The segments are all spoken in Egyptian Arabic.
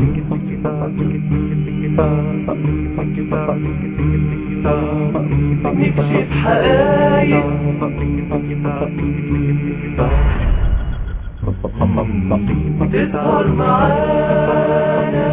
نكشف حقايق تسهر معانا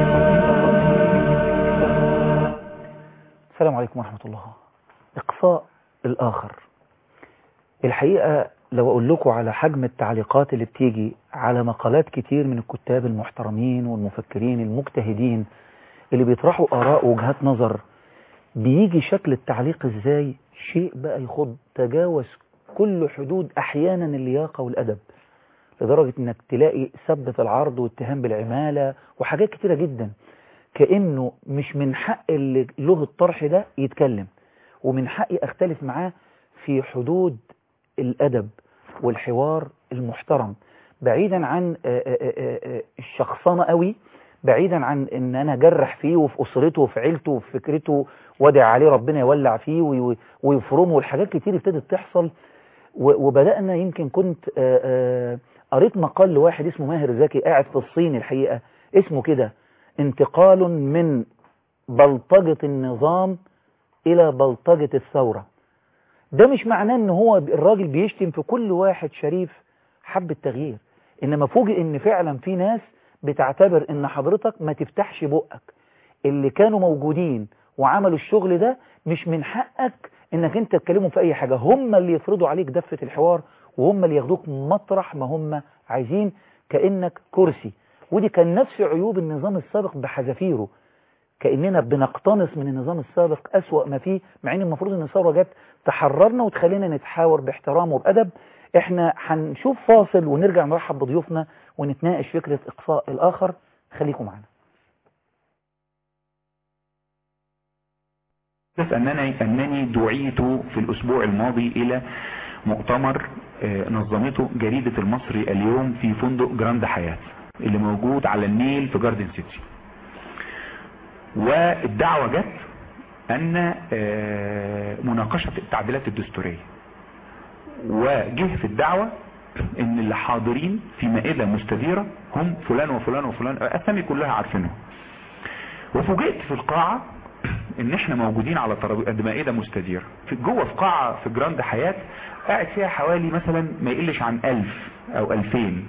السلام عليكم ورحمة الله إقصاء الآخر الحقيقة لو أقول لكم على حجم التعليقات اللي بتيجي على مقالات كتير من الكتاب المحترمين والمفكرين المجتهدين اللي بيطرحوا آراء ووجهات نظر بيجي شكل التعليق ازاي شيء بقى يخض تجاوز كل حدود أحيانا اللياقة والأدب لدرجة انك تلاقي سب في العرض واتهام بالعمالة وحاجات كتيرة جدا كأنه مش من حق اللي له الطرح ده يتكلم ومن حقي اختلف معاه في حدود الأدب والحوار المحترم بعيدا عن آه، آه، آه، آه، الشخصنة قوي بعيدا عن ان انا جرح فيه وفي اسرته وفي عيلته وفي فكرته وادع عليه ربنا يولع فيه وي- ويفرمه والحاجات كتير ابتدت تحصل و- وبدأنا يمكن كنت آه، آه، قريت مقال لواحد اسمه ماهر زكي قاعد في الصين الحقيقة اسمه كده انتقال من بلطجة النظام إلى بلطجة الثورة ده مش معناه ان هو الراجل بيشتم في كل واحد شريف حب التغيير انما فوجئ ان فعلا في ناس بتعتبر ان حضرتك ما تفتحش بقك اللي كانوا موجودين وعملوا الشغل ده مش من حقك انك انت تتكلموا في اي حاجة هم اللي يفرضوا عليك دفة الحوار وهم اللي ياخدوك مطرح ما هم عايزين كأنك كرسي ودي كان نفس عيوب النظام السابق بحذافيره كأننا بنقتنص من النظام السابق أسوأ ما فيه مع ان المفروض ان الثورة جت تحررنا وتخلينا نتحاور باحترام وبأدب احنا هنشوف فاصل ونرجع نرحب بضيوفنا ونتناقش فكرة إقصاء الآخر خليكم معنا بس أنني, أنني دعيت في الأسبوع الماضي إلى مؤتمر آه، نظمته جريدة المصري اليوم في فندق جراند حياة اللي موجود على النيل في جاردن سيتي والدعوة جت أن آه، مناقشة التعديلات الدستورية وجه في الدعوة ان اللي حاضرين في مائدة مستديرة هم فلان وفلان وفلان اسامي كلها عارفينهم وفوجئت في القاعة ان احنا موجودين على ترابيزه مائدة مستديرة في جوه في قاعة في جراند حياة قاعد فيها حوالي مثلا ما يقلش عن الف او الفين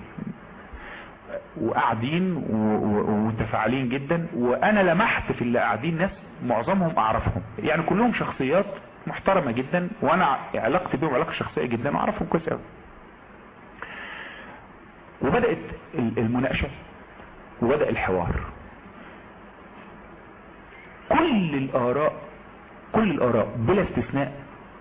وقاعدين و- و- ومتفاعلين جدا وانا لمحت في اللي قاعدين ناس معظمهم اعرفهم يعني كلهم شخصيات محترمة جدا وانا علاقتي بيهم علاقة شخصية جدا واعرفهم كويس قوي وبدأت ال- المناقشة وبدأ الحوار كل الآراء كل الآراء بلا استثناء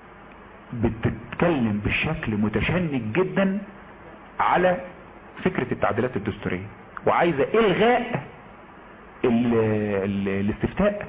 بتتكلم بشكل متشنج جدا على فكرة التعديلات الدستورية وعايزة إلغاء ال ال الاستفتاء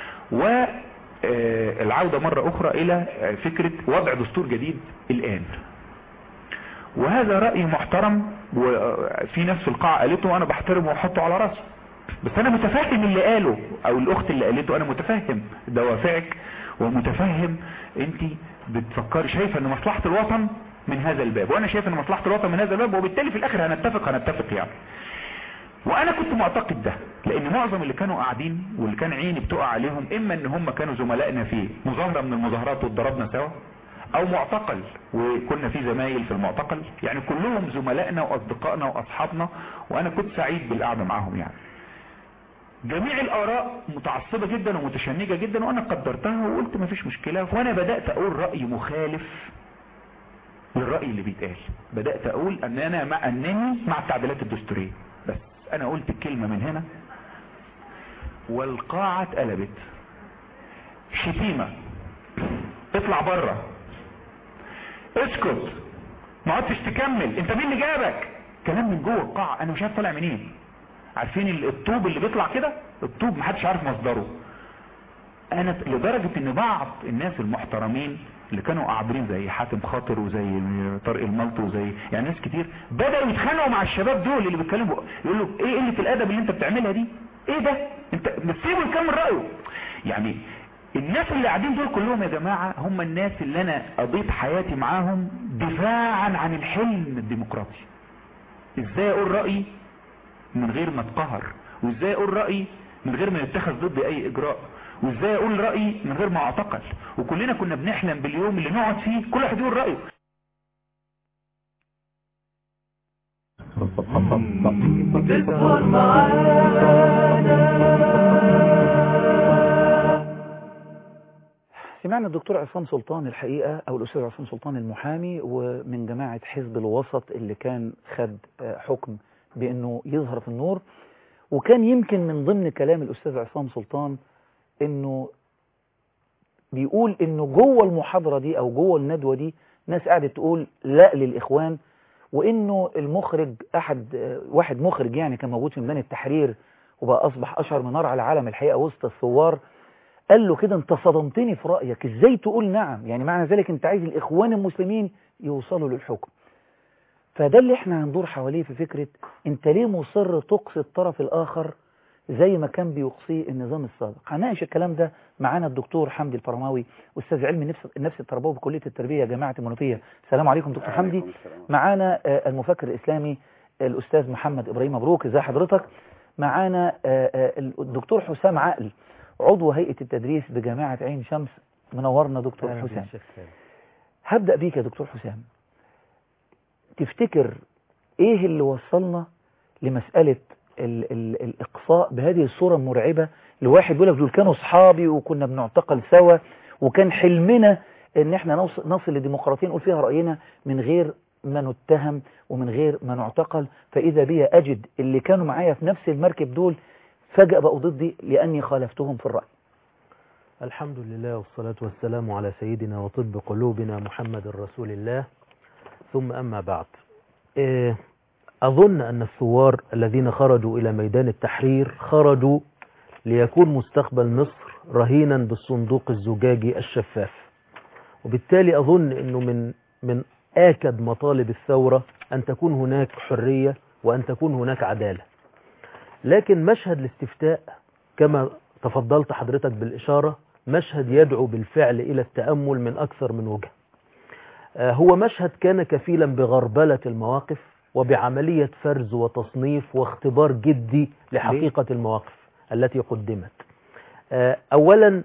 والعودة مرة أخرى إلى فكرة وضع دستور جديد الآن وهذا رأي محترم وفي ناس في القاعة قالته وانا بحترمه واحطه على راسي بس انا متفهم اللي قاله او الاخت اللي قالته انا متفهم دوافعك ومتفهم انت بتفكري شايفه ان مصلحة الوطن من هذا الباب وانا شايف ان مصلحة الوطن من هذا الباب وبالتالي في الاخر هنتفق هنتفق يعني وانا كنت معتقد ده لان معظم اللي كانوا قاعدين واللي كان عيني بتقع عليهم اما ان هم كانوا زملائنا في مظاهرة من المظاهرات واتضربنا سوا او معتقل وكنا في زمايل في المعتقل يعني كلهم زملائنا واصدقائنا واصحابنا وانا كنت سعيد بالقعدة معاهم يعني جميع الاراء متعصبة جدا ومتشنجة جدا وانا قدرتها وقلت مفيش مشكلة وانا بدأت اقول رأي مخالف للرأي اللي بيتقال بدأت اقول ان انا مع انني مع التعديلات الدستورية بس انا قلت الكلمة من هنا والقاعة اتقلبت شتيمة اطلع بره اسكت ما عدتش تكمل انت مين اللي جابك كلام من جوه القاعة انا مش عارف طالع منين عارفين ال- الطوب اللي بيطلع كده الطوب محدش عارف مصدره انا لدرجة ان بعض الناس المحترمين اللي كانوا قاعدين زي حاتم خاطر وزي طارق الملط وزي يعني ناس كتير بدأوا يتخانقوا مع الشباب دول اللي بيتكلموا يقولوا ايه قلة الادب اللي انت بتعملها دي ايه ده انت بتسيبه يكمل رأيه يعني الناس اللي قاعدين دول كلهم يا جماعة هم الناس اللي انا قضيت حياتي معاهم دفاعا عن الحلم الديمقراطي ازاي اقول رأيي من غير ما اتقهر وازاي اقول رأيي من غير ما يتخذ ضدي اي اجراء وازاي اقول رأيي من غير ما اعتقل وكلنا كنا بنحلم باليوم اللي نقعد فيه كل واحد يقول رأيه تسهر معانا سمعنا الدكتور عصام سلطان الحقيقة أو الأستاذ عصام سلطان المحامي ومن جماعة حزب الوسط اللي كان خد آه، حكم بأنه يظهر في النور وكان يمكن من ضمن كلام الأستاذ عصام سلطان أنه بيقول أنه جوه المحاضرة دي أو جوه الندوة دي ناس قاعدة تقول لا للإخوان وأنه المخرج أحد آه، واحد مخرج يعني كان موجود في ميدان التحرير وبقى أصبح أشهر منار على العالم الحقيقة وسط الثوار قال له كده انت صدمتني في رأيك ازاي تقول نعم يعني معنى ذلك انت عايز الاخوان المسلمين يوصلوا للحكم فده اللي احنا هندور حواليه في فكرة انت ليه مصر تقصي الطرف الاخر زي ما كان بيقصيه النظام السابق هناقش الكلام ده معانا الدكتور حمدي الفرماوي استاذ علم النفس النفس التربوي بكليه التربيه جامعه المنوفيه السلام عليكم دكتور حمدي معانا آه، المفكر الاسلامي الاستاذ محمد ابراهيم مبروك ازي حضرتك معانا آه، آه، الدكتور حسام عقل عضو هيئة التدريس بجامعة عين شمس منورنا دكتور حسام هبدأ بيك يا دكتور حسام تفتكر ايه اللي وصلنا لمسألة ال ال الإقصاء بهذه الصورة المرعبة لواحد بيقول لك دول كانوا أصحابي وكنا بنعتقل سوا وكان حلمنا ان احنا نوصل, نصل لديمقراطية نقول فيها رأينا من غير ما نتهم ومن غير ما نعتقل فإذا بي أجد اللي كانوا معايا في نفس المركب دول فجأة بقوا ضدي لأني خالفتهم في الرأي الحمد لله والصلاة والسلام على سيدنا وطب قلوبنا محمد رسول الله ثم أما بعد إيه، أظن أن الثوار الذين خرجوا إلى ميدان التحرير خرجوا ليكون مستقبل مصر رهينا بالصندوق الزجاجي الشفاف وبالتالي أظن أنه من من آكد مطالب الثورة أن تكون هناك حرية وأن تكون هناك عدالة لكن مشهد الاستفتاء كما تفضلت حضرتك بالإشارة مشهد يدعو بالفعل إلى التأمل من أكثر من وجه آه، هو مشهد كان كفيلا بغربلة المواقف وبعملية فرز وتصنيف واختبار جدي لحقيقة المواقف التي قدمت آه، أولا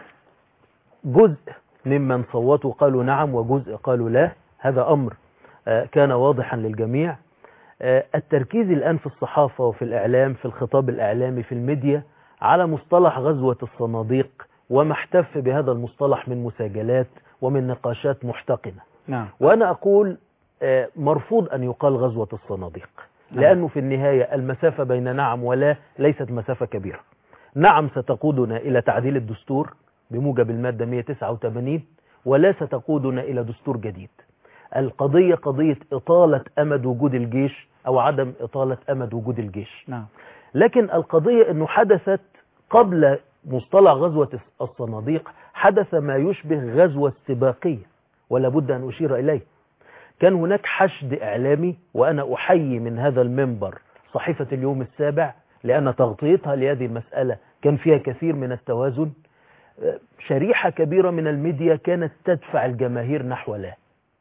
جزء ممن صوتوا قالوا نعم وجزء قالوا لا هذا أمر آه، كان واضحا للجميع آه، التركيز الآن في الصحافة وفي الإعلام في الخطاب الإعلامي في الميديا على مصطلح غزوة الصناديق وما احتف بهذا المصطلح من مساجلات ومن نقاشات محتقنة نعم وأنا أقول آه، مرفوض أن يقال غزوة الصناديق نعم. لأنه في النهاية المسافة بين نعم ولا ليست مسافة كبيرة نعم ستقودنا إلى تعديل الدستور بموجب المادة 189 ولا ستقودنا إلى دستور جديد القضية قضية إطالة أمد وجود الجيش أو عدم إطالة أمد وجود الجيش نعم لكن القضية أنه حدثت قبل مصطلح غزوة الصناديق حدث ما يشبه غزوة سباقية ولا بد أن أشير إليه كان هناك حشد إعلامي وأنا أحيي من هذا المنبر صحيفة اليوم السابع لأن تغطيتها لهذه المسألة كان فيها كثير من التوازن آه، شريحة كبيرة من الميديا كانت تدفع الجماهير نحو لا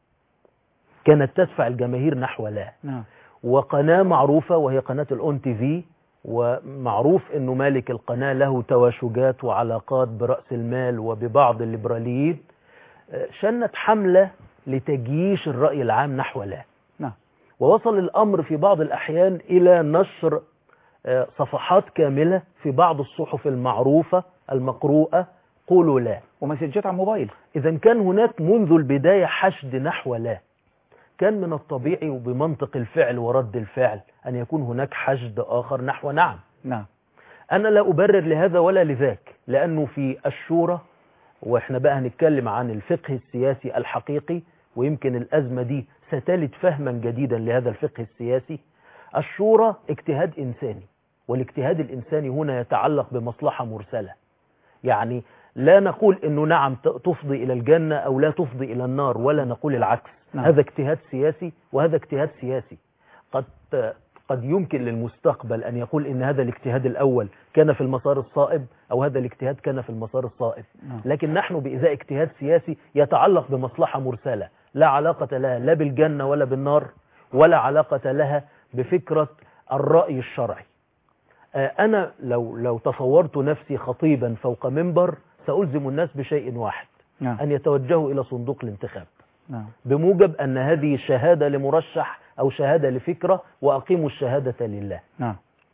كانت تدفع الجماهير نحو لا نعم وقناة معروفة وهي قناة الأون تي في ومعروف أنه مالك القناة له تواشجات وعلاقات برأس المال وببعض الليبراليين آه، شنت حملة لتجييش الرأي العام نحو لا نعم ووصل الأمر في بعض الأحيان إلى نشر آه، صفحات كاملة في بعض الصحف المعروفة المقروءة قولوا لا ومسجات على الموبايل إذا كان هناك منذ البداية حشد نحو لا كان من الطبيعي وبمنطق الفعل ورد الفعل أن يكون هناك حشد آخر نحو نعم نعم أنا لا أبرر لهذا ولا لذاك لأنه في الشورى وإحنا بقى هنتكلم عن الفقه السياسي الحقيقي ويمكن الأزمة دي ستلد فهما جديدا لهذا الفقه السياسي الشورى اجتهاد إنساني والاجتهاد الإنساني هنا يتعلق بمصلحة مرسلة يعني لا نقول أنه نعم ت- تفضي إلى الجنة أو لا تفضي إلى النار ولا نقول العكس نعم. هذا اجتهاد سياسي وهذا اجتهاد سياسي قد قد يمكن للمستقبل أن يقول إن هذا الاجتهاد الأول كان في المسار الصائب أو هذا الاجتهاد كان في المسار الصائب نعم. لكن نحن بإزاء اجتهاد سياسي يتعلق بمصلحة مرسلة لا علاقة لها لا بالجنة ولا بالنار ولا علاقة لها بفكرة الرأي الشرعي آه، أنا لو لو تصورت نفسي خطيبا فوق منبر سألزم الناس بشيء واحد نعم أن يتوجهوا إلى صندوق الانتخاب نعم بموجب أن هذه شهادة لمرشح أو شهادة لفكرة وأقيموا الشهادة لله نعم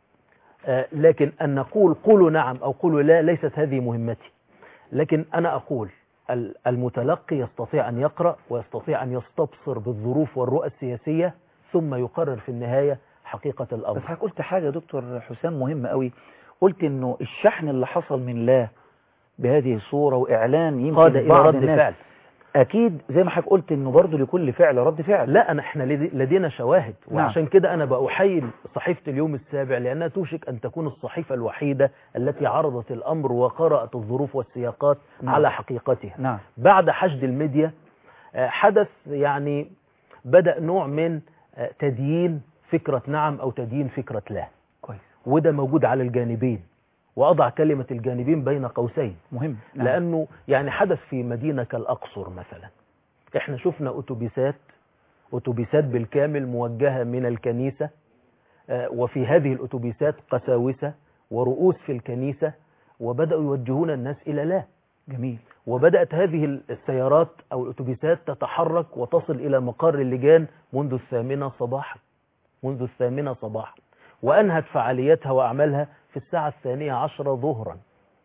آه، لكن أن نقول قولوا نعم أو قولوا لا ليست هذه مهمتي لكن أنا أقول ال- المتلقي يستطيع أن يقرأ ويستطيع أن يستبصر بالظروف والرؤى السياسية ثم يقرر في النهاية حقيقة بس الأمر حضرتك قلت حاجة يا دكتور حسام مهمة قوي قلت انه الشحن اللي حصل من لا بهذه الصورة واعلان يمكن قاد إلى بعض رد الناس فعل اكيد زي ما حضرتك قلت انه برضه لكل فعل رد فعل لا أنا احنا لدي- لدينا شواهد نعم. وعشان كده أنا بأحيي صحيفة اليوم السابع لأنها توشك أن تكون الصحيفة الوحيدة التي عرضت الأمر وقرأت الظروف والسياقات نعم. على حقيقتها نعم بعد حشد الميديا آه، حدث يعني بدأ نوع من آه، تديين فكرة نعم أو تديين فكرة لا كويس وده موجود على الجانبين وأضع كلمة الجانبين بين قوسين مهم نعم. لأنه يعني حدث في مدينة كالأقصر مثلا احنا شفنا أتوبيسات أتوبيسات بالكامل موجهة من الكنيسة آه، وفي هذه الأتوبيسات قساوسة ورؤوس في الكنيسة وبدأوا يوجهون الناس إلى لا جميل وبدأت هذه السيارات أو الأتوبيسات تتحرك وتصل إلى مقر اللجان منذ الثامنة صباحا منذ الثامنة صباحا وأنهت فعاليتها وأعمالها في الساعة الثانية عشرة ظهرا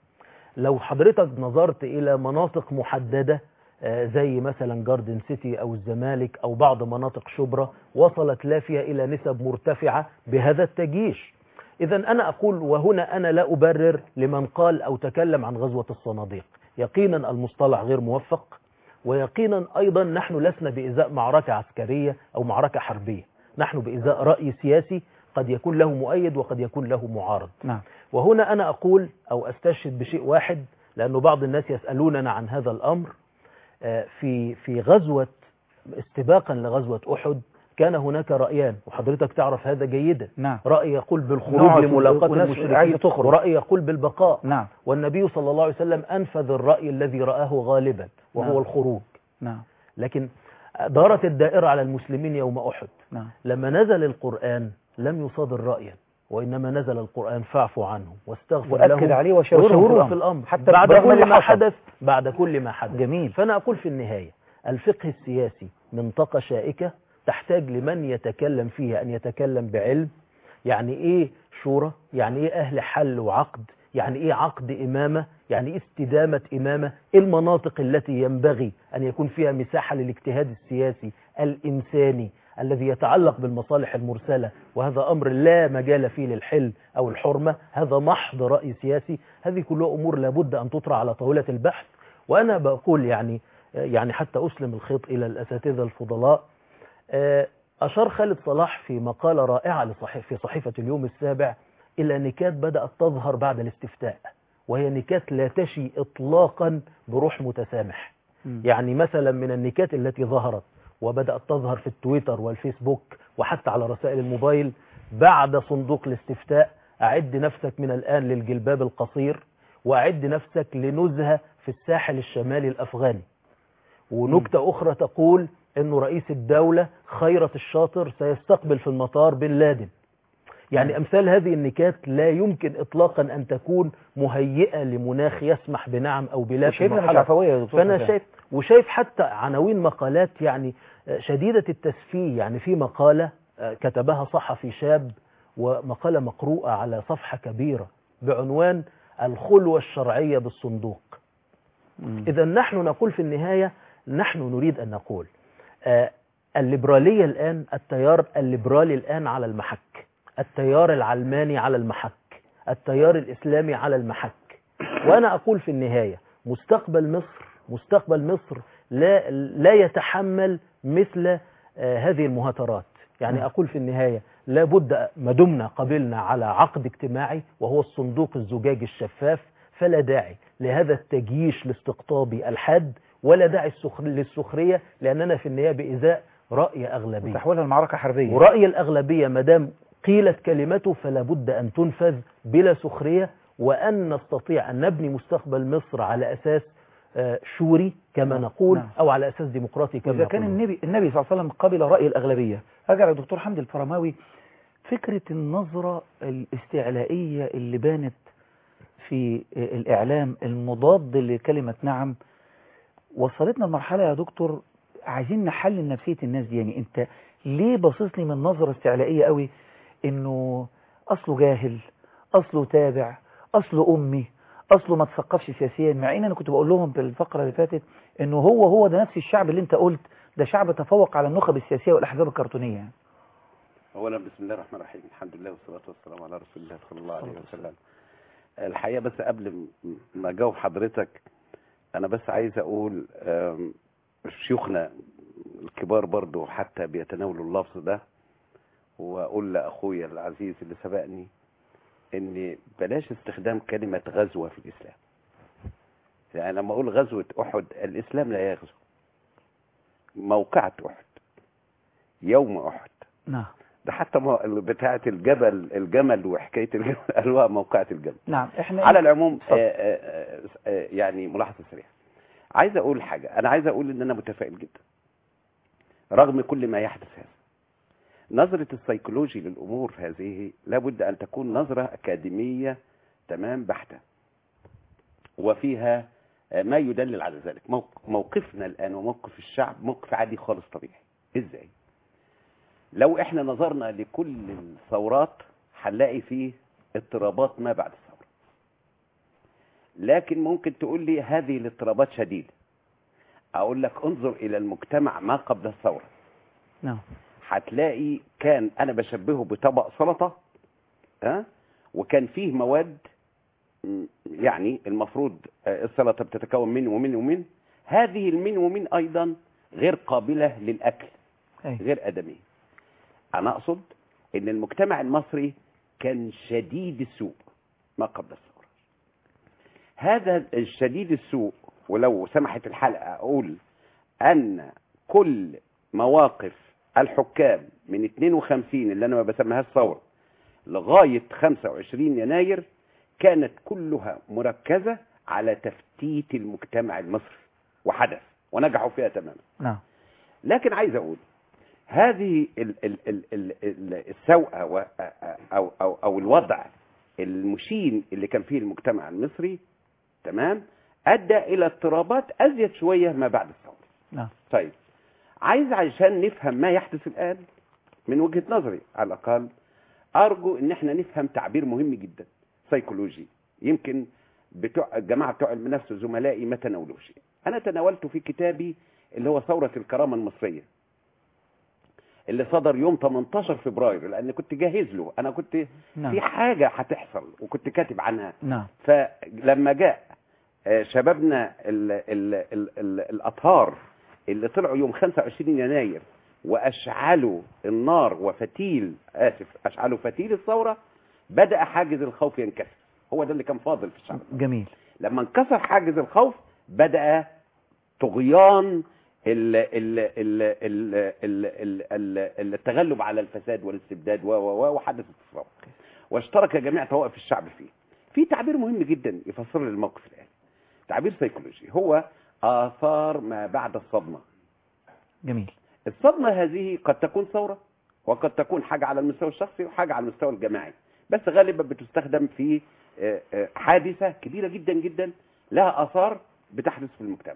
لو حضرتك نظرت إلى مناطق محددة آه، زي مثلا جاردن سيتي أو الزمالك أو بعض مناطق شبرا وصلت لا فيها إلى نسب مرتفعة بهذا التجيش إذا أنا أقول وهنا أنا لا أبرر لمن قال أو تكلم عن غزوة الصناديق يقينا المصطلح غير موفق ويقينا أيضا نحن لسنا بإزاء معركة عسكرية أو معركة حربية نحن بإزاء رأي سياسي قد يكون له مؤيد وقد يكون له معارض نعم وهنا أنا أقول أو أستشهد بشيء واحد لأنه بعض الناس يسألوننا عن هذا الأمر آه، في في غزوة استباقا لغزوة أحد كان هناك رأيان وحضرتك تعرف هذا جيدا نعم رأي يقول بالخروج نقعد لملاقاة وناس المشركين عايزة تخرج. ورأي يقول بالبقاء نعم والنبي صلى الله عليه وسلم أنفذ الرأي الذي رآه غالبا وهو نعم. الخروج نعم لكن دارت الدائرة على المسلمين يوم أحد نعم لما نزل القرآن لم يصادر رأيا وإنما نزل القرآن فاعفوا عنه واستغفر وأكد لهم عليه وشاورهم في وشاورهم الأمر. في الأمر حتى بعد برغم كل اللي ما حصل. حدث بعد كل ما حدث جميل فأنا أقول في النهاية الفقه السياسي منطقة شائكة تحتاج لمن يتكلم فيها أن يتكلم بعلم يعني إيه شورى يعني إيه أهل حل وعقد يعني إيه عقد إمامة يعني إيه استدامة إمامة إيه المناطق التي ينبغي أن يكون فيها مساحة للاجتهاد السياسي الإنساني الذي يتعلق بالمصالح المرسلة وهذا أمر لا مجال فيه للحل أو الحرمة هذا محض رأي سياسي هذه كلها أمور لابد أن تطرح على طاولة البحث وأنا بقول يعني يعني حتى أسلم الخيط إلى الأساتذة الفضلاء آه، أشار خالد صلاح في مقالة رائعة لصحيح في صحيفة اليوم السابع إلى نكات بدأت تظهر بعد الاستفتاء وهي نكات لا تشي إطلاقا بروح متسامح مم. يعني مثلا من النكات التي ظهرت وبدأت تظهر في التويتر والفيسبوك وحتى على رسائل الموبايل بعد صندوق الاستفتاء أعد نفسك من الآن للجلباب القصير وأعد نفسك لنزهة في الساحل الشمالي الأفغاني ونكتة أخرى تقول أنه رئيس الدولة خيرة الشاطر سيستقبل في المطار بن لادن يعني أمثال هذه النكات لا يمكن إطلاقا أن تكون مهيئة لمناخ يسمح بنعم أو بلا في شايفها مش مرحلة. عفوية يا دكتور فأنا حسام. شايف وشايف حتى عناوين مقالات يعني شديدة التسفيه يعني في مقالة آه، كتبها صحفي شاب ومقالة مقروءة على صفحة كبيرة بعنوان الخلوة الشرعية بالصندوق مم. إذا نحن نقول في النهاية نحن نريد أن نقول آه، الليبرالية الآن التيار الليبرالي الآن على المحك التيار العلماني على المحك التيار الإسلامي على المحك وأنا أقول في النهاية مستقبل مصر مستقبل مصر لا, لا يتحمل مثل آه، هذه المهاترات يعني نعم. أقول في النهاية لابد ما دمنا قبلنا على عقد اجتماعي وهو الصندوق الزجاجي الشفاف فلا داعي لهذا التجييش الاستقطابي الحاد ولا داعي السخر- للسخرية لأننا في النهاية بإزاء رأي أغلبية تحولها لمعركة حربية ورأي الأغلبية ما دام قيلت كلمته فلا بد أن تنفذ بلا سخرية وأن نستطيع أن نبني مستقبل مصر على أساس آه، شوري كما نعم. نقول نعم. أو على أساس ديمقراطي كما إذا كان يقولون. النبي النبي صلى الله عليه وسلم قبل رأي الأغلبية أرجع للدكتور حمدي الفرماوي فكرة النظرة الاستعلائية اللي بانت في الإعلام المضاد لكلمة نعم وصلتنا لمرحلة يا دكتور عايزين نحلل نفسية الناس دي يعني انت ليه باصص لي من نظرة استعلائية قوي انه اصله جاهل اصله تابع اصله امي اصله ما تثقفش سياسيا مع ان انا كنت بقول لهم في الفقرة اللي فاتت انه هو هو ده نفس الشعب اللي انت قلت ده شعب تفوق على النخب السياسية والاحزاب الكرتونية يعني. اولا بسم الله الرحمن الرحيم الحمد لله والصلاه والسلام على رسول الله صلى الله عليه صلى الله عليه وسلم الحقيقه بس قبل م- ما اجاوب حضرتك انا بس عايز اقول آم، شيوخنا الكبار برضو حتى بيتناولوا اللفظ ده واقول لاخويا العزيز اللي سبقني ان بلاش استخدام كلمه غزوه في الاسلام يعني لما اقول غزوه احد الاسلام لا يغزو موقعه احد يوم احد نعم ده حتى مو- بتاعة الجبل الجمل وحكاية الجمل قالوها موقعة الجمل نعم احنا على العموم اتفضل. آه، آه، آه، يعني ملاحظة سريعة عايز أقول حاجة أنا عايز أقول إن أنا متفائل جدا رغم كل ما يحدث هذا نظرة السيكولوجي للأمور هذه لابد أن تكون نظرة أكاديمية تمام بحتة وفيها آه، ما يدلل على ذلك موق- موقفنا الآن وموقف الشعب موقف عادي خالص طبيعي إزاي لو احنا نظرنا لكل الثورات هنلاقي فيه اضطرابات ما بعد الثورة لكن ممكن تقول لي هذه الاضطرابات شديدة اقول لك انظر الى المجتمع ما قبل الثورة نعم هتلاقي كان انا بشبهه بطبق سلطة ها وكان فيه مواد م، يعني المفروض آه، السلطة بتتكون من ومن ومن هذه المن ومن ايضا غير قابلة للاكل أي. غير ادميه انا اقصد ان المجتمع المصري كان شديد السوء ما قبل الثوره هذا الشديد السوء ولو سمحت الحلقه اقول ان كل مواقف الحكام من 52 اللي انا ما بسميهاش ثوره لغايه 25 يناير كانت كلها مركزه على تفتيت المجتمع المصري وحدث ونجحوا فيها تماما نعم لكن عايز اقول هذه ال ال ال ال ال السوءة و- او او او الوضع المشين اللي كان فيه المجتمع المصري تمام ادى الى اضطرابات ازيد شويه ما بعد الثوره نعم طيب عايز عشان نفهم ما يحدث الان من وجهه نظري على الاقل ارجو ان احنا نفهم تعبير مهم جدا سيكولوجي يمكن بتوع الجماعه بتوع علم النفس زملائي ما تناولوش انا تناولته في كتابي اللي هو ثوره الكرامه المصريه اللي صدر يوم 18 فبراير لان كنت جاهز له انا كنت نعم في حاجه هتحصل وكنت كاتب عنها نعم فلما جاء آه، شبابنا ال ال ال ال الاطهار اللي طلعوا يوم 25 يناير واشعلوا النار وفتيل اسف اشعلوا فتيل الثوره بدا حاجز الخوف ينكسر هو ده اللي كان فاضل في الشعب جميل لما انكسر حاجز الخوف بدا طغيان ال ال ال ال ال ال ال التغلب على الفساد والاستبداد و و و وحدثت الثوره واشترك جميع طوائف الشعب فيه في تعبير مهم جدا يفسر لي الموقف الان تعبير سيكولوجي هو اثار ما بعد الصدمه جميل الصدمه هذه قد تكون ثوره وقد تكون حاجه على المستوى الشخصي وحاجه على المستوى الجماعي بس غالبا بتستخدم في آه، آه، حادثه كبيره جدا جدا لها اثار بتحدث في المجتمع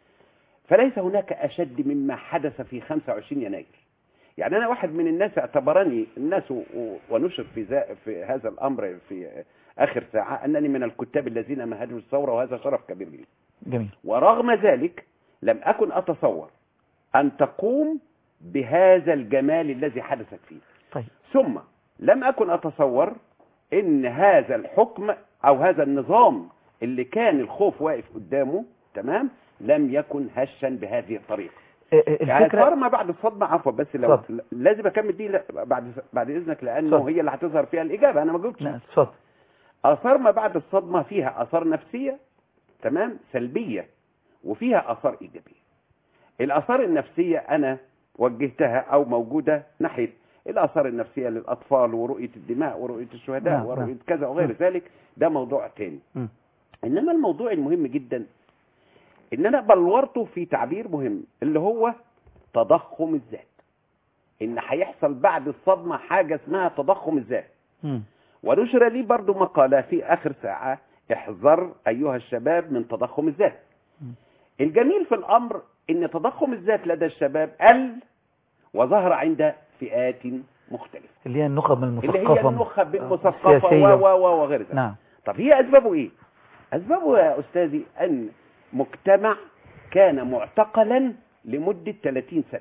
فليس هناك اشد مما حدث في 25 يناير يعني انا واحد من الناس اعتبرني الناس و- و- ونشر في, ذا في هذا الامر في اخر ساعه انني من الكتاب الذين مهدوا الثوره وهذا شرف كبير لي جميل ورغم ذلك لم أكن أتصور أن تقوم بهذا الجمال الذي حدثت فيه طيب ثم لم أكن أتصور أن هذا الحكم أو هذا النظام اللي كان الخوف واقف قدامه تمام لم يكن هشا بهذه الطريقة آه، آه، يعني الفكرة صار ما بعد الصدمة عفوا بس لو اتفضل. لازم أكمل دي لا- بعد بعد إذنك لأنه اتفضل. هي اللي هتظهر فيها الإجابة أنا ما جاوبتش نعم اتفضل آثار ما بعد الصدمة فيها آثار نفسية تمام سلبية وفيها آثار إيجابية الآثار النفسية أنا وجهتها أو موجودة ناحية الآثار النفسية للأطفال ورؤية الدماء ورؤية الشهداء نعم، ورؤية نعم. كذا وغير نعم. ذلك ده موضوع تاني مم. إنما الموضوع المهم جدا إن أنا بلورته في تعبير مهم اللي هو تضخم الذات ان هيحصل بعد الصدمه حاجه اسمها تضخم الذات مم. ونشر لي برضو مقالة في آخر ساعة احذر أيها الشباب من تضخم الذات مم. الجميل في الأمر أن تضخم الذات لدى الشباب قل وظهر عند فئات مختلفة اللي هي النخب اللي هي المثقفة النخب آه، المثقفة السياسية. و و و وغير ذلك نعم طب هي أسبابه إيه؟ أسبابه يا أستاذي أن مجتمع كان معتقلا لمدة 30 سنة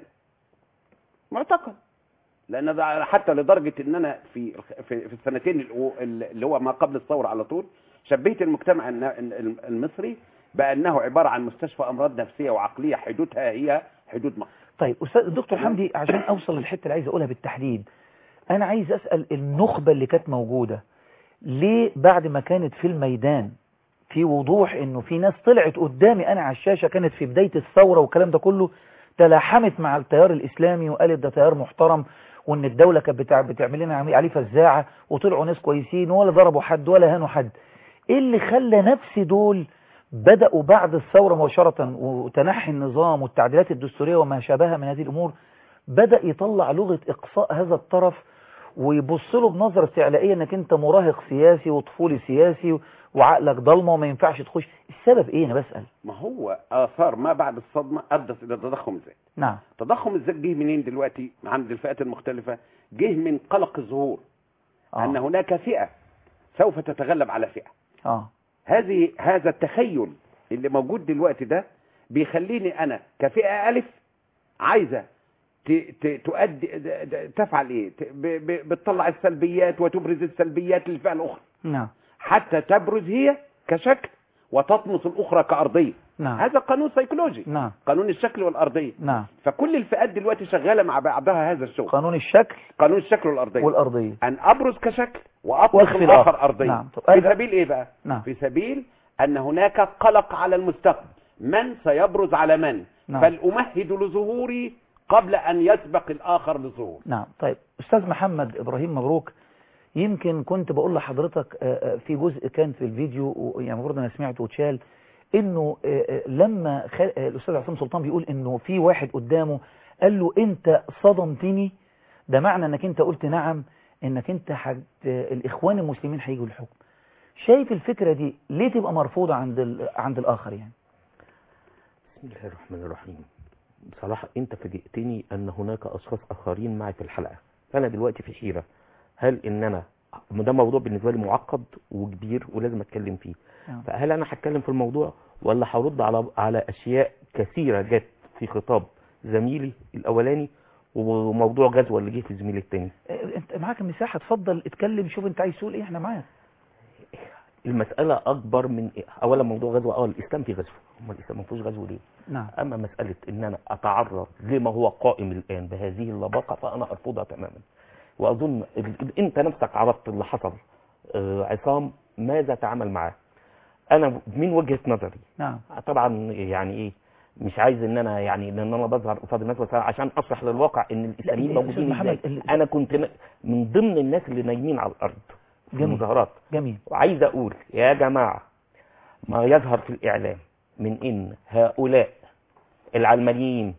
معتقل لأن ده حتى لدرجة إن أنا في في, في السنتين الأو- اللي هو ما قبل الثورة على طول شبهت المجتمع الن- المصري بأنه عبارة عن مستشفى أمراض نفسية وعقلية حدودها هي حدود مصر طيب أستاذ الدكتور حمدي عشان أوصل للحتة اللي عايز أقولها بالتحديد أنا عايز أسأل النخبة اللي كانت موجودة ليه بعد ما كانت في الميدان في وضوح إنه في ناس طلعت قدامي أنا على الشاشة كانت في بداية الثورة والكلام ده كله تلاحمت مع التيار الإسلامي وقالت ده تيار محترم وإن الدولة كانت بتع- بتعمل لنا عمي- عليه فزاعة وطلعوا ناس كويسين ولا ضربوا حد ولا هانوا حد إيه اللي خلى نفس دول بدأوا بعد الثورة مباشرة وتنحي النظام والتعديلات الدستورية وما شابهها من هذه الأمور بدأ يطلع لغة إقصاء هذا الطرف ويبص له بنظرة استعلائية انك انت مراهق سياسي وطفولي سياسي وعقلك ضلمة وما ينفعش تخش السبب ايه انا بسأل ما هو آثار ما بعد الصدمة أدت إلى تضخم الذات نعم تضخم الذات جه منين دلوقتي عند الفئات المختلفة جه من قلق الظهور آه. أن هناك فئة سوف تتغلب على فئة اه هذه هذا التخيل اللي موجود دلوقتي ده بيخليني انا كفئه الف عايزه ت- ت- تؤدي د- د- تفعل ايه ت- ب- ب- بتطلع السلبيات وتبرز السلبيات للفئه الاخرى نعم حتى تبرز هي كشكل وتطمس الاخرى كارضيه نعم هذا قانون سيكولوجي نعم قانون الشكل والارضيه نعم فكل الفئات دلوقتي شغاله مع بعضها هذا الشغل قانون الشكل قانون الشكل والارضيه والأرضية ان ابرز كشكل واطلق واخفي الاخر الآخر. ارضيا نعم. طب في أرجع- سبيل ايه بقى نعم في سبيل ان هناك قلق على المستقبل من سيبرز على من نعم. فلأمهد لظهوري قبل ان يسبق الاخر لظهور نعم طيب أستاذ محمد إبراهيم مبروك يمكن كنت بقول لحضرتك آه، آه، في جزء كان في الفيديو و- يعني المفروض أنا سمعته واتشال إنه آه، آه، لما خل... آه، الأستاذ عصام سلطان بيقول إنه في واحد قدامه قال له أنت صدمتني ده معنى إنك أنت قلت نعم إنك أنت حد... آه، الإخوان المسلمين هيجوا الحكم شايف الفكرة دي ليه تبقى مرفوضة عند ال... عند الآخر يعني بسم الله الرحمن الرحيم بصراحة انت فاجئتني ان هناك اشخاص اخرين معي في الحلقة فانا دلوقتي في حيرة هل ان انا ده موضوع بالنسبة لي معقد وكبير ولازم اتكلم فيه نعم. فهل انا هتكلم في الموضوع ولا هرد على على اشياء كثيرة جت في خطاب زميلي الاولاني وموضوع غزوة اللي جه في زميلي التاني آه، انت معاك مساحة اتفضل اتكلم شوف انت عايز تقول ايه احنا معاك المسألة اكبر من إيه؟ اولا موضوع غزوة اه الاسلام فيه غزوة امال الاسلام ما فيهوش غزوة ليه نعم اما مسألة ان انا اتعرض لما هو قائم الان بهذه اللباقة فانا ارفضها تماما واظن ال- انت نفسك عرضت اللي حصل آه، عصام ماذا تعمل معاه انا من وجهة نظري نعم طبعا يعني ايه مش عايز ان انا يعني ان انا بظهر قصاد الناس بس عشان اشرح للواقع ان الاسلاميين لا، موجودين أستاذ ازاي محمد، ال- انا كنت ن- من ضمن الناس اللي نايمين على الارض في جميل. المظاهرات جميل وعايز اقول يا جماعة ما يظهر في الاعلام من ان هؤلاء العلمانيين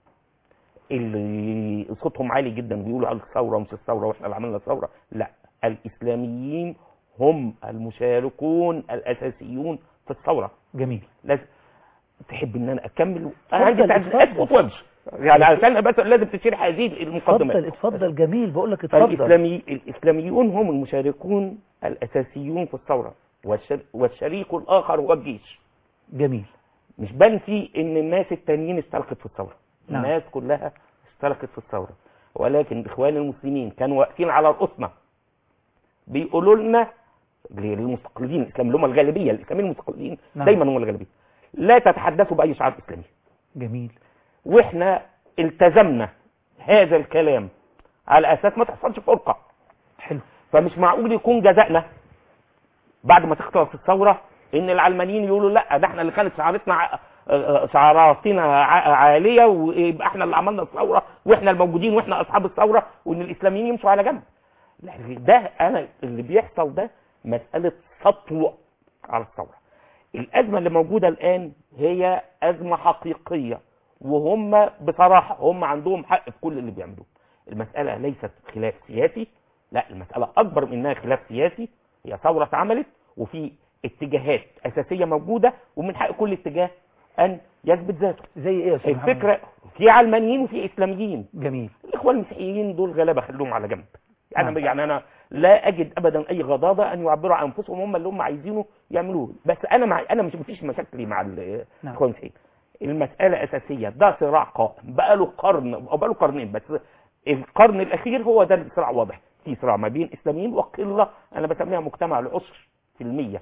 اللي صوتهم عالي جدا بيقولوا على الثوره ومش الثوره واحنا اللي عملنا الثوره لا الاسلاميين هم المشاركون الاساسيون في الثوره جميل لازم تحب ان انا اكمل اتفضل، انا عايز اتفضل. اسكت وامشي يعني عشان بس لازم تشير هذه المقدمات اتفضل اتفضل جميل بقول لك اتفضل فالإسلامي الإسلاميون هم المشاركون الأساسيون في الثورة والشر والشريك الآخر هو الجيش جميل مش بنفي إن الناس التانيين استلقت في الثورة نعم. الناس كلها استلقت في الثورة ولكن الإخوان المسلمين كانوا واقفين على رؤوسنا بيقولوا لنا للمستقلين الإسلام اللي هم الغالبية الإسلاميين المستقلين نعم. دايما هم الغالبية لا تتحدثوا بأي شعار إسلامي جميل واحنا التزمنا هذا الكلام على اساس ما تحصلش فرقه حلو فمش معقول يكون جزائنا بعد ما تخلص الثوره ان العلمانيين يقولوا لا ده احنا اللي كانت شعارتنا ع- آه، شعاراتنا ع- عاليه ويبقى احنا اللي عملنا الثوره واحنا الموجودين واحنا اصحاب الثوره وان الاسلاميين يمشوا على جنب لا، ده انا اللي بيحصل ده مساله سطو على الثوره الازمه اللي موجوده الان هي ازمه حقيقيه وهم بصراحه هم عندهم حق في كل اللي بيعملوه المساله ليست خلاف سياسي لا المساله اكبر من انها خلاف سياسي هي ثوره اتعملت وفي اتجاهات اساسيه موجوده ومن حق كل اتجاه ان يثبت ذاته زي ايه يا استاذ محمد؟ الفكره في علمانيين وفي اسلاميين جميل الاخوان المسيحيين دول غلابه خلوهم على جنب يعني نعم. يعني انا لا اجد ابدا اي غضاضه ان يعبروا عن انفسهم هم اللي هم عايزينه يعملوه بس انا مع انا مش مفيش مشاكلي مع ال- نعم. الاخوان المسيحيين المساله اساسيه ده صراع قائم بقى له قرن او بقى له قرنين بس القرن الاخير هو ده الصراع واضح في صراع ما بين اسلاميين وقله انا بسميها مجتمع العشر في المية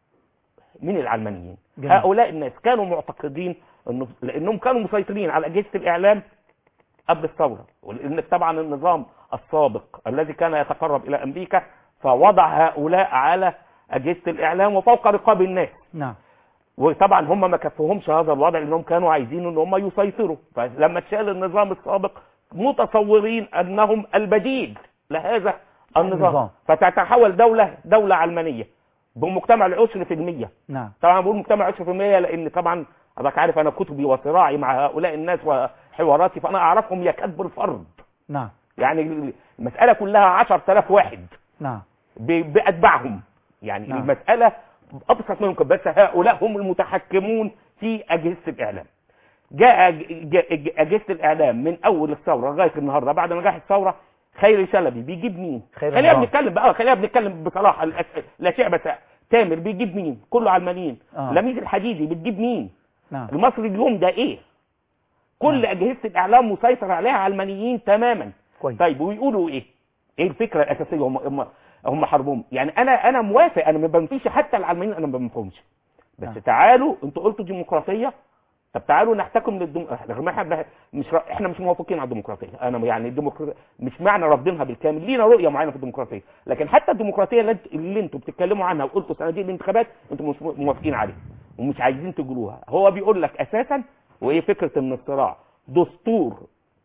من العلمانيين جميل. هؤلاء الناس كانوا معتقدين انه لانهم كانوا مسيطرين على اجهزه الاعلام قبل الثوره ولان طبعا النظام السابق الذي كان يتقرب الى امريكا فوضع هؤلاء على اجهزه الاعلام وفوق رقاب الناس نعم وطبعا هم ما كفوهمش هذا الوضع لانهم كانوا عايزين ان هم يسيطروا فلما اتشال النظام السابق متصورين انهم البديل لهذا النظام, النظام. فتتحول دوله دوله علمانيه بمجتمع العشر في المية نعم طبعا بقول مجتمع 10% لان طبعا حضرتك عارف انا كتبي وصراعي مع هؤلاء الناس وحواراتي فانا اعرفهم يكاد بالفرد نعم يعني المساله كلها 10000 واحد نعم ب- باتباعهم يعني نعم. نعم. المساله ابسط ما يمكن بس هؤلاء هم المتحكمون في اجهزه الاعلام جاء ج- ج- ج- اجهزه الاعلام من اول الثوره لغايه النهارده بعد نجاح الثوره خيري شلبي بيجيب مين خيري خلينا رمضان. بنتكلم بقى خلينا بنتكلم بصراحه الأس- الاشياء بس تامر بيجيب مين كله علمانيين آه. لميس الحديدي بتجيب مين نعم المصري اليوم ده ايه كل نعم. اجهزه الاعلام مسيطر عليها علمانيين تماما كويس طيب ويقولوا ايه ايه الفكره الاساسيه هم هم هم حربهم يعني انا انا موافق انا ما بنفيش حتى العلمانيين انا ما بنفهمش بس نعم. تعالوا انتوا قلتوا ديمقراطيه طب تعالوا نحتكم للدم رغم احنا مش ر... احنا مش موافقين على الديمقراطيه انا يعني الديمقراطيه مش معنى رافضينها بالكامل لينا رؤيه معينه في الديمقراطيه لكن حتى الديمقراطيه اللي, انت- اللي انتوا بتتكلموا عنها وقلتوا صناديق الانتخابات انتوا مش موافقين عليها ومش عايزين تجروها هو بيقول لك اساسا وايه فكره ان الصراع دستور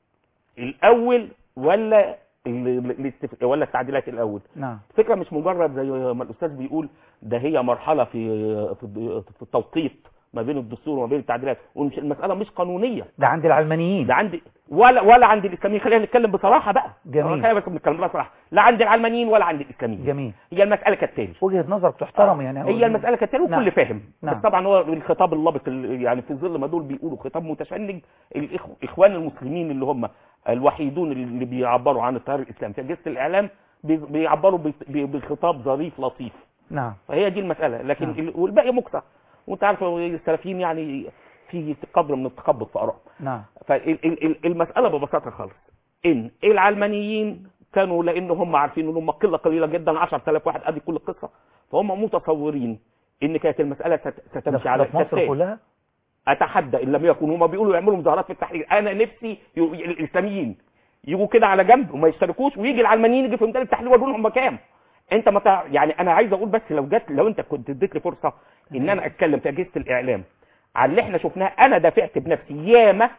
الاول ولا ال- ال- الاستف- ولا التعديلات الاول نعم الفكره مش مجرد زي ما الاستاذ بيقول ده هي مرحله في في الد- في التوقيت ما بين الدستور وما بين التعديلات ومش المساله مش قانونيه ده عند العلمانيين ده عندي ولا ولا عند الاسلاميين خلينا نتكلم بصراحه بقى جميل. خلينا بس نتكلم بصراحه لا عند العلمانيين ولا عند الاسلاميين جميل هي المساله كالتالي وجهة نظرك تحترم يعني هي المساله كالتالي نعم. والكل فاهم نعم. بس طبعا هو الخطاب اللبق ال- يعني في ظل ما دول بيقولوا خطاب متشنج الإخ- الاخوان المسلمين اللي هم الوحيدون اللي بيعبروا عن التيار الاسلامي في اجهزه الاعلام بي- بيعبروا بت- ب- بخطاب ظريف لطيف نعم فهي دي المساله لكن نعم. ال- والباقي مقطع وانت عارف السلفيين يعني في قدر من التخبط في ارائهم نعم فالمسألة ببساطة خالص ان العلمانيين كانوا لان هم عارفين ان هم قلة قليلة جدا 10000 واحد ادي كل القصة فهم متصورين ان كانت المسألة ست- ده ستمشي في على ده في مصر الكتاب كلها اتحدى ان لم يكن هم بيقولوا يعملوا مظاهرات في التحرير انا نفسي ي- الاسلاميين يجوا كده على جنب وما يشتركوش ويجي العلمانيين يجي في ميدان التحرير ويقولوا هم كام انت ما تع... يعني انا عايز اقول بس لو جت لو انت كنت اديت لي فرصه ان انا اتكلم في اجهزه الاعلام على اللي احنا شفناه انا دافعت بنفسي ياما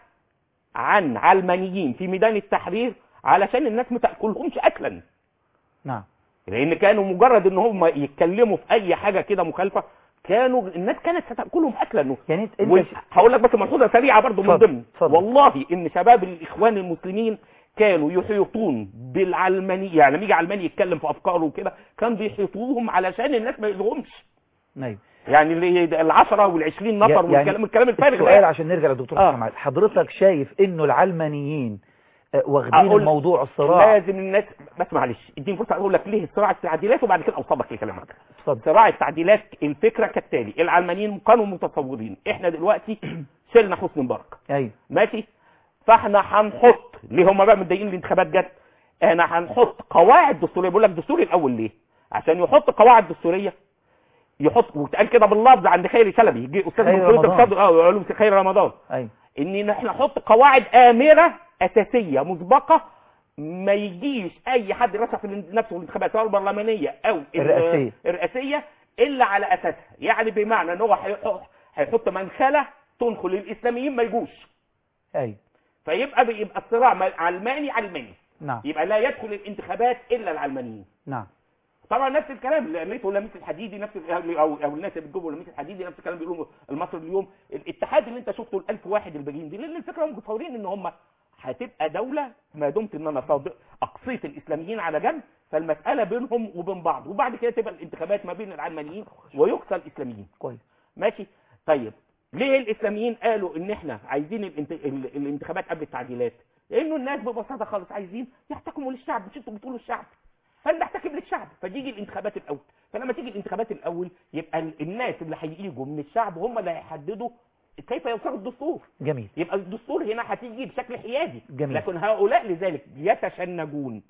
عن علمانيين في ميدان التحرير علشان الناس ما تاكلهمش اكلا نعم لان كانوا مجرد ان هم يتكلموا في اي حاجه كده مخالفه كانوا الناس كانت ستاكلهم اكلا يعني انت, انت وال- هقول لك بس ملحوظه سريعه برضو من اتفضل، ضمن اتفضل. والله ان شباب الاخوان المسلمين كانوا يحيطون بالعلماني يعني لما يجي علماني يتكلم في افكاره وكده كان بيحيطوهم علشان الناس ما يلغمش ايوه يعني اللي العشرة والعشرين نفر يعني والكلام الكلام الفارغ السؤال ده عشان نرجع للدكتور آه. محمد حضرتك شايف انه العلمانيين آه، واخدين أقول الموضوع الصراع لازم الناس بس معلش اديني فرصه اقول لك ليه صراع التعديلات وبعد كده اوصلك لكلامك اتفضل صراع التعديلات الفكره كالتالي العلمانيين كانوا متصورين احنا دلوقتي شلنا حسني مبارك ايوه ماشي فاحنا هنحط ليه هم بقى متضايقين الانتخابات جت احنا هنحط قواعد دستوريه بيقول لك دستوري الاول ليه عشان يحط قواعد دستوريه يحط واتقال كده باللفظ عند خيري شلبي جه استاذ خيري دكتور رمضان. اقتصاد اه علوم خير رمضان ايوه ان احنا نحط قواعد امره اساسيه مسبقه ما يجيش اي حد يرشح في نفسه في الانتخابات سواء البرلمانيه او ال- الرئاسية. الرئاسيه الا على اساسها يعني بمعنى ان هو هيحط- هيحط منخله تنخل الاسلاميين ما يجوش ايوه فيبقى بيبقى الصراع ما- علماني علماني نعم يبقى لا يدخل الانتخابات الا العلمانيين نعم طبعا نفس الكلام اللي لقيته لميس الحديدي نفس ال- او او الناس اللي بتجيبوا لميس الحديدي نفس الكلام بيقولوا المصري اليوم الاتحاد اللي انت شفته ال1000 واحد الباقيين دي لان الفكره هم متصورين ان هم هتبقى دولة ما دمت ان انا صادق اقصيت الاسلاميين على جنب فالمسألة بينهم وبين بعض وبعد كده تبقى الانتخابات ما بين العلمانيين ويقصى الاسلاميين كويس ماشي طيب ليه الاسلاميين قالوا ان احنا عايزين الانت... ال- الانتخابات قبل التعديلات لانه الناس ببساطه خالص عايزين يحتكموا للشعب مش انتوا بتقولوا الشعب فنحتكم للشعب فتيجي الانتخابات الاول فلما تيجي الانتخابات الاول يبقى ال- الناس اللي هيجوا من الشعب هم اللي هيحددوا كيف يوصلوا الدستور جميل يبقى الدستور هنا هتيجي بشكل حيادي جميل. لكن هؤلاء لذلك يتشنجون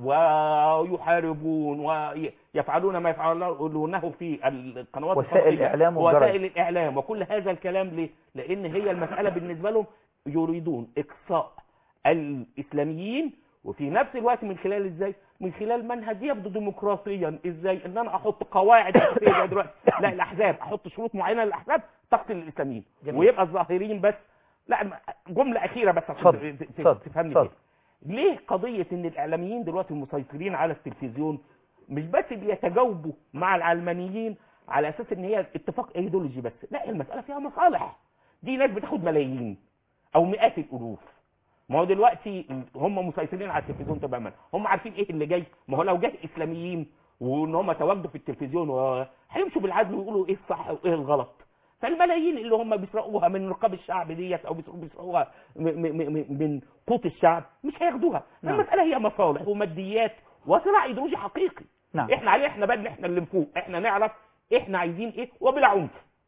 ويحاربون ويفعلون ما يفعلونه في القنوات وسائل الفضائية الإعلام والجرائد. وسائل الإعلام وكل هذا الكلام ليه؟ لأن هي المسألة بالنسبة لهم يريدون إقصاء الإسلاميين وفي نفس الوقت من خلال ازاي من خلال منهج يبدو ديمقراطيا ازاي ان انا احط قواعد اساسيه زي دلوقتي لا الاحزاب احط شروط معينه للاحزاب تقتل الاسلاميين جميل. ويبقى الظاهريين بس لا جمله اخيره بس عشان اتفضل، ت- ت- اتفضل، تفهمني اتفضل. كده ليه قضيه ان الاعلاميين دلوقتي المسيطرين على التلفزيون مش بس بيتجاوبوا مع العلمانيين على اساس ان هي اتفاق ايديولوجي بس لا المساله فيها مصالح دي ناس بتاخد ملايين او مئات الالوف ما هو دلوقتي هم مسيطرين على التلفزيون تماما هم عارفين ايه اللي جاي ما هو لو جه اسلاميين وان هم تواجدوا في التلفزيون و- هيمشوا بالعدل ويقولوا ايه الصح وايه الغلط فالملايين اللي هم بيسرقوها من رقاب الشعب ديت او بيسرقوا- بيسرقوها م- م- م- من قوت الشعب مش هياخدوها نعم. المساله هي مصالح وماديات وصراع ايديولوجي حقيقي نعم احنا عليه احنا بدنا احنا اللي فوق احنا نعرف احنا عايزين ايه وبلا عنف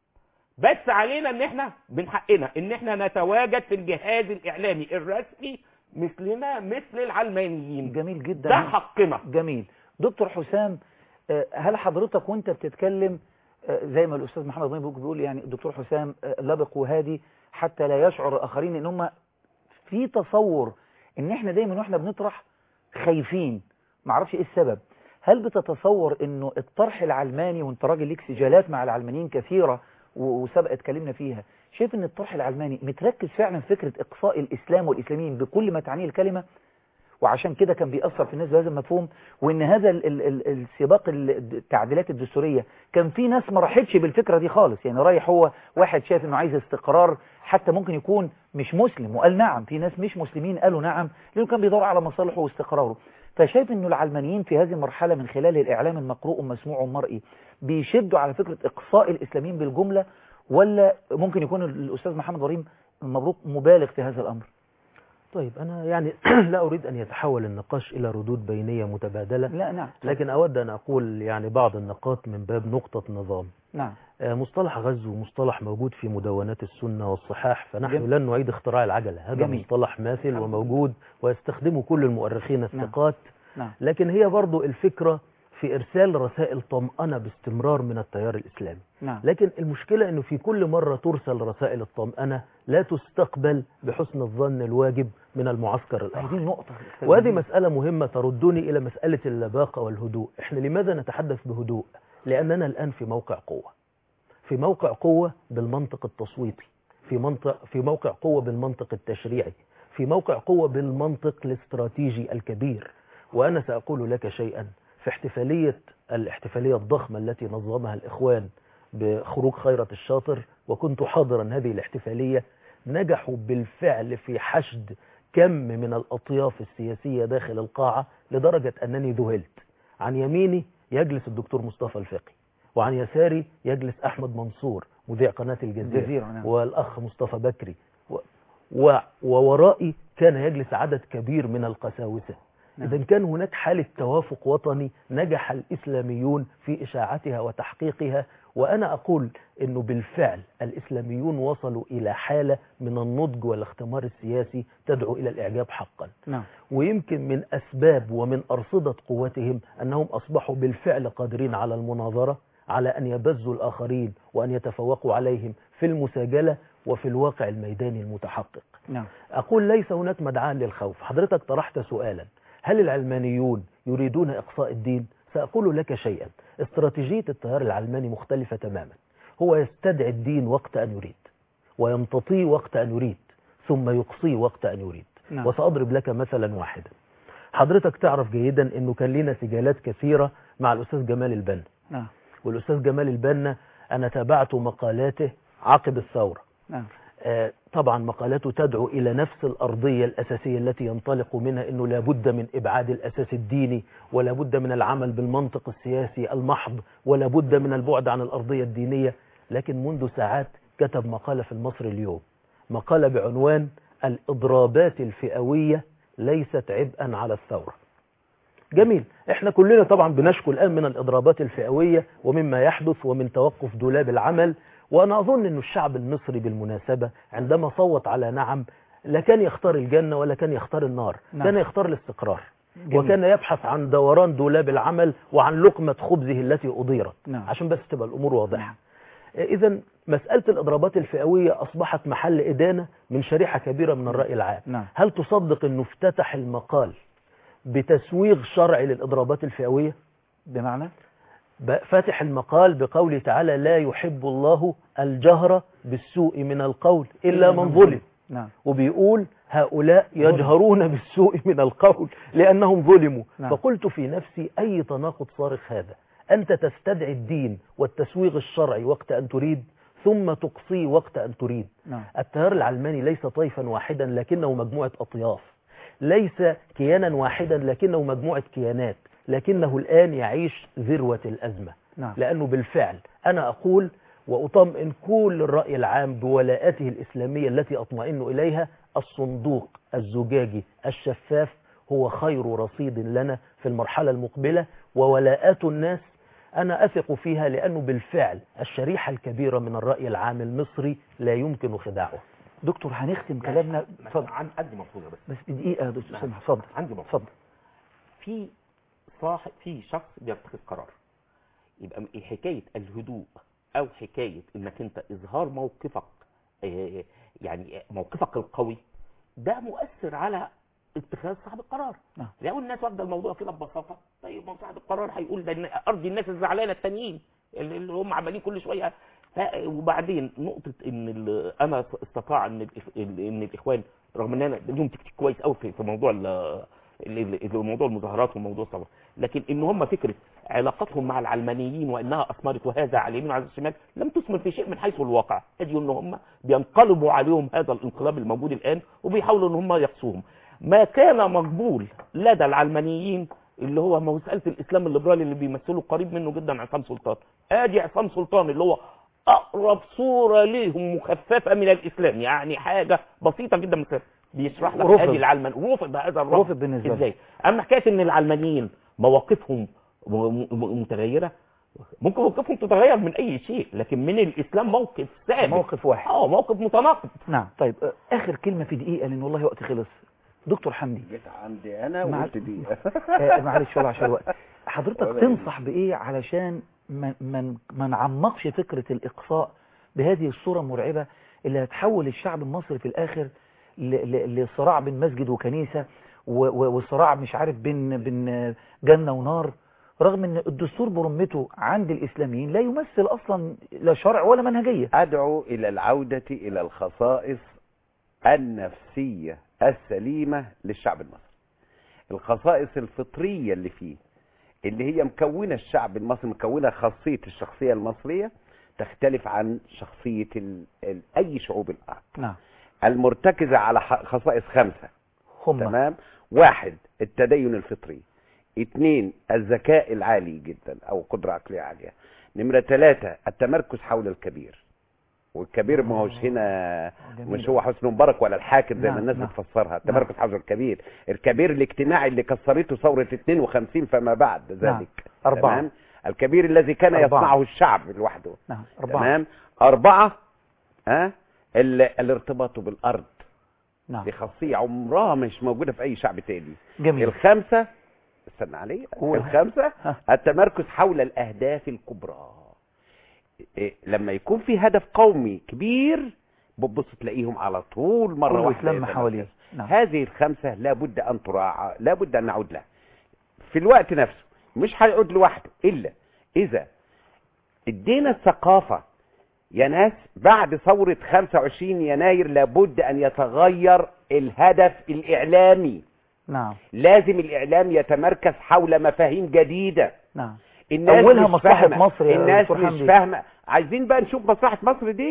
بس علينا ان احنا من حقنا ان احنا نتواجد في الجهاز الاعلامي الرسمي مثلنا مثل العلمانيين جميل جدا ده حقنا جميل دكتور حسام آه، هل حضرتك وانت بتتكلم آه، زي ما الاستاذ محمد ضمير بيقول يعني الدكتور حسام آه، لبق وهادي حتى لا يشعر الاخرين ان هم في تصور ان احنا دايما واحنا بنطرح خايفين معرفش ايه السبب هل بتتصور انه الطرح العلماني وانت راجل ليك سجالات مع العلمانيين كثيرة و- وسبق اتكلمنا فيها شايف ان الطرح العلماني متركز فعلا في فكرة اقصاء الاسلام والاسلاميين بكل ما تعنيه الكلمة وعشان كده كان بيأثر في الناس بهذا المفهوم وان هذا ال ال ال السباق ال- التعديلات الدستورية كان في ناس ما راحتش بالفكرة دي خالص يعني رايح هو واحد شايف انه عايز استقرار حتى ممكن يكون مش مسلم وقال نعم في ناس مش مسلمين قالوا نعم لانه كان بيدور على مصالحه واستقراره فشايف انه العلمانيين في هذه المرحلة من خلال الاعلام المقروء ومسموع ومرئي بيشدوا على فكرة اقصاء الاسلاميين بالجملة ولا ممكن يكون الاستاذ محمد وريم مبروك مبالغ في هذا الامر طيب أنا يعني لا أريد أن يتحول النقاش إلى ردود بينية متبادلة لا نعم لكن أود أن أقول يعني بعض النقاط من باب نقطة نظام نعم آه، مصطلح غزو مصطلح موجود في مدونات السنة والصحاح فنحن جميل. لن نعيد اختراع العجلة هذا جميل. مصطلح ماثل وموجود ويستخدمه كل المؤرخين الثقات نعم لكن هي برضو الفكرة في إرسال رسائل طمأنة باستمرار من التيار الإسلامي نعم لكن المشكلة أنه في كل مرة ترسل رسائل الطمأنة لا تستقبل بحسن الظن الواجب من المعسكر هذه الآخر النقطة وهذه مسألة مهمة تردني إلى مسألة اللباقة والهدوء إحنا لماذا نتحدث بهدوء لأننا الآن في موقع قوة في موقع قوة بالمنطق التصويتي في منطق في موقع قوة بالمنطق التشريعي في موقع قوة بالمنطق الاستراتيجي الكبير وأنا سأقول لك شيئا في احتفالية الاحتفالية الضخمة التي نظمها الإخوان بخروج خيرة الشاطر وكنت حاضرا هذه الاحتفالية نجحوا بالفعل في حشد كم من الأطياف السياسية داخل القاعة لدرجة أنني ذهلت عن يميني يجلس الدكتور مصطفى الفقي وعن يساري يجلس أحمد منصور مذيع قناة الجزيرة الجزيرة، نعم. والأخ مصطفى بكري و و وورائي كان يجلس عدد كبير من القساوسة نعم. إذا كان هناك حالة توافق وطني نجح الإسلاميون في إشاعتها وتحقيقها وأنا أقول أنه بالفعل الإسلاميون وصلوا إلى حالة من النضج والاختمار السياسي تدعو إلى الإعجاب حقا نعم ويمكن من أسباب ومن أرصدة قوتهم أنهم أصبحوا بالفعل قادرين على المناظرة على أن يبزوا الآخرين وأن يتفوقوا عليهم في المساجلة وفي الواقع الميداني المتحقق نعم أقول ليس هناك مدعاة للخوف حضرتك طرحت سؤالا هل العلمانيون يريدون إقصاء الدين؟ سأقول لك شيئا استراتيجية التيار العلماني مختلفة تماما هو يستدعي الدين وقت أن يريد ويمتطيه وقت أن يريد ثم يقصيه وقت أن يريد نعم. وسأضرب لك مثلا واحدا حضرتك تعرف جيدا أنه كان لنا سجالات كثيرة مع الأستاذ جمال البنا نعم والأستاذ جمال البنا أنا تابعت مقالاته عقب الثورة نعم آه، طبعا مقالته تدعو إلى نفس الأرضية الأساسية التي ينطلق منها أنه لابد من إبعاد الأساس الديني ولا بد من العمل بالمنطق السياسي المحض ولا بد من البعد عن الأرضية الدينية لكن منذ ساعات كتب مقالة في المصري اليوم مقالة بعنوان الإضرابات الفئوية ليست عبئا على الثورة جميل احنا كلنا طبعا بنشكو الآن من الإضرابات الفئوية ومما يحدث ومن توقف دولاب العمل وأنا أظن أن الشعب المصري بالمناسبة عندما صوت على نعم لا كان يختار الجنة ولا كان يختار النار نعم. كان يختار الاستقرار جميل. وكان يبحث عن دوران دولاب العمل وعن لقمة خبزه التي أضيرت نعم. عشان بس تبقى الأمور واضحة إذا مسألة الإضرابات الفئوية أصبحت محل إدانة من شريحة كبيرة من الرأي العام نعم. هل تصدق أنه افتتح المقال بتسويغ شرعي للإضرابات الفئوية بمعنى ب- فاتح المقال بقوله تعالى لا يحب الله الجهر بالسوء من القول إلا من ظلم نعم وبيقول هؤلاء يجهرون بالسوء من القول لأنهم ظلموا نعم. فقلت في نفسي أي تناقض صارخ هذا أنت تستدعي الدين والتسويغ الشرعي وقت أن تريد ثم تقصيه وقت أن تريد نعم التيار العلماني ليس طيفا واحدا لكنه مجموعة أطياف ليس كيانا واحدا لكنه مجموعة كيانات لكنه الآن يعيش ذروة الأزمة نعم لأنه بالفعل أنا أقول وأطمئن كل الرأي العام بولاءته الإسلامية التي أطمئن إليها الصندوق الزجاجي الشفاف هو خير رصيد لنا في المرحلة المقبلة وولاءات الناس أنا أثق فيها لأنه بالفعل الشريحة الكبيرة من الرأي العام المصري لا يمكن خداعه دكتور هنختم كلامنا اتفضل عن عندي ملحوظه بس بس دقيقة يا دكتور نعم. سامح اتفضل عندي ملحوظه اتفضل في صاحب في شخص بيتخذ قرار يبقى م- حكايه الهدوء او حكايه انك انت اظهار موقفك آه، يعني موقفك القوي ده مؤثر على اتخاذ صاحب القرار نعم. لو الناس واخده الموضوع كده ببساطه طيب ما هو صاحب القرار هيقول ده إن ارضي الناس الزعلانه التانيين اللي اللي هم عمالين كل شويه ف- وبعدين نقطه ان ال- انا استطاع ان الإخ- ان الاخوان رغم ان انا لهم تكتيك كويس قوي في في موضوع ال- ال- ال- موضوع المظاهرات وموضوع الثوره لكن ان هم فكره علاقتهم مع العلمانيين وانها اثمرت وهذا على اليمين وعلى الشمال لم تثمر في شيء من حيث الواقع ادي ان هم بينقلبوا عليهم هذا الانقلاب الموجود الان وبيحاولوا ان هم يقصوهم ما كان مقبول لدى العلمانيين اللي هو مساله الاسلام الليبرالي اللي بيمثله قريب منه جدا عصام سلطان ادي عصام سلطان اللي هو اقرب صوره ليهم مخففه من الاسلام يعني حاجه بسيطه جدا مثلا بيشرح لك رفض. ادي العلمان رفض هذا الرفض رفض بالنسبة له. ازاي اما حكايه ان العلمانيين مواقفهم م- م- متغيره ممكن موقفهم تتغير من اي شيء لكن من الاسلام موقف ثابت موقف واحد اه موقف متناقض نعم طيب آه، آخر كلمة في دقيقة لأن والله وقت خلص دكتور حمدي جيت عندي انا مع- وقلت دي آه، معلش والله عشان الوقت حضرتك ولا تنصح بإيه علشان ما ما ما نعمقش فكرة الإقصاء بهذه الصورة المرعبة اللي هتحول الشعب المصري في الآخر ل- ل- لصراع بين مسجد وكنيسة و- و- وصراع مش عارف بين بين جنة ونار رغم ان الدستور برمته عند الإسلاميين لا يمثل أصلا لا شرع ولا منهجية ادعو الى العودة الى الخصائص النفسية السليمة للشعب المصري الخصائص الفطرية اللي فيه اللي هي مكونة الشعب المصري مكونة خاصية الشخصية المصرية تختلف عن شخصية ال... ال... اي شعوب الارض نعم المرتكزة على ح- خصائص خمسة هم تمام واحد التدين الفطري اثنين الذكاء العالي جدا او قدرة عقلية عالية نمرة ثلاثة التمركز حول الكبير والكبير ما هوش هنا جميل. مش هو حسن مبارك ولا الحاكم زي نعم، ما الناس نعم. بتفسرها التمركز حول الكبير الكبير الاجتماعي اللي كسرته ثورة 52 فما بعد ذلك نعم. أربعة. تمام الكبير الذي كان أربعة. يصنعه الشعب لوحده نعم أربعة تمام أربعة ها ال... الارتباط بالأرض نعم دي خاصية عمرها مش موجودة في أي شعب تاني جميل الخامسة استنى علي قول. الخامسة ها. التمركز حول الأهداف الكبرى إيه، لما يكون في هدف قومي كبير بتبص تلاقيهم على طول مرة كله واحدة يتلم يتمركز. حواليه نعم هذه الخمسة لابد أن تراعى لابد أن نعود لها في الوقت نفسه مش هيعود لوحده إلا إذا ادينا الثقافة يا ناس بعد ثورة 25 يناير لابد أن يتغير الهدف الإعلامي نعم لازم الإعلام يتمركز حول مفاهيم جديدة نعم الناس أولها مش مصلحة فاهمة. مصر يا الناس دكتور مش حمدي. فاهمة عايزين بقى نشوف مصلحة مصر دي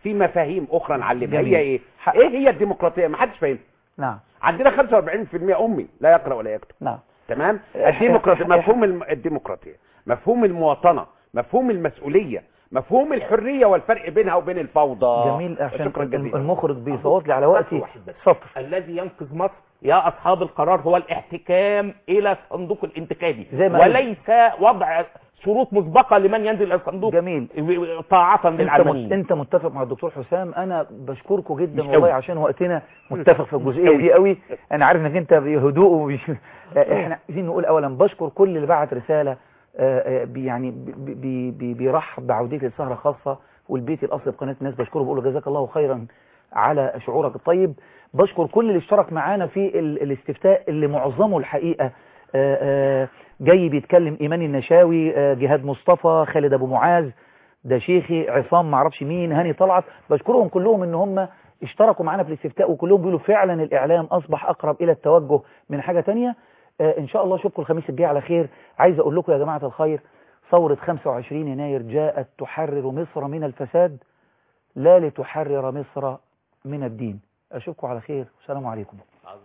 في مفاهيم اخرى نعلمها جميل. هي ايه حق. ايه هي الديمقراطيه ما حدش فاهم نعم عندنا 45% امي لا يقرا ولا يكتب نعم تمام إح- الديمقراطيه إح- مفهوم الم- الديمقراطيه مفهوم المواطنه مفهوم المسؤوليه مفهوم الحريه والفرق بينها وبين الفوضى جميل عشان شكرا جزيلا المخرج بيصوت لي على وقتي واحد بس. سطر الذي ينقذ مصر يا اصحاب القرار هو الاحتكام الى الصندوق الانتخابي زي ما قال- وليس وضع شروط مسبقه لمن ينزل الى الصندوق جميل طاعه انت للعلمانيين مت... انت متفق مع الدكتور حسام انا بشكركم جدا مش والله قوي. عشان وقتنا متفق في الجزئيه قوي. دي قوي انا عارف انك انت بهدوء وبش... احنا عايزين نقول اولا بشكر كل اللي بعت رساله آه، آه، بي- يعني بي- بي- بي- بيرحب بعودتي لسهره خاصه والبيت الاصلي بقناه الناس بشكره بقول له جزاك الله خيرا على شعورك الطيب بشكر كل اللي اشترك معانا في ال... الاستفتاء اللي معظمه الحقيقه آه، آه، جاي بيتكلم ايمان النشاوي آه، جهاد مصطفى خالد ابو معاذ ده شيخي عصام معرفش مين هاني طلعت بشكرهم كلهم ان هم اشتركوا معانا في الاستفتاء وكلهم بيقولوا فعلا الاعلام اصبح اقرب الى التوجه من حاجة تانية آه ان شاء الله اشوفكم الخميس الجاي على خير عايز اقول لكم يا جماعة الخير ثورة 25 يناير جاءت تحرر مصر من الفساد لا لتحرر مصر من الدين اشوفكم على خير السلام عليكم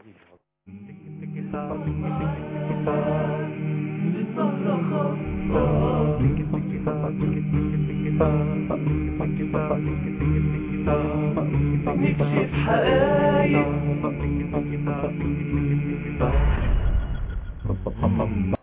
نكشف حقايق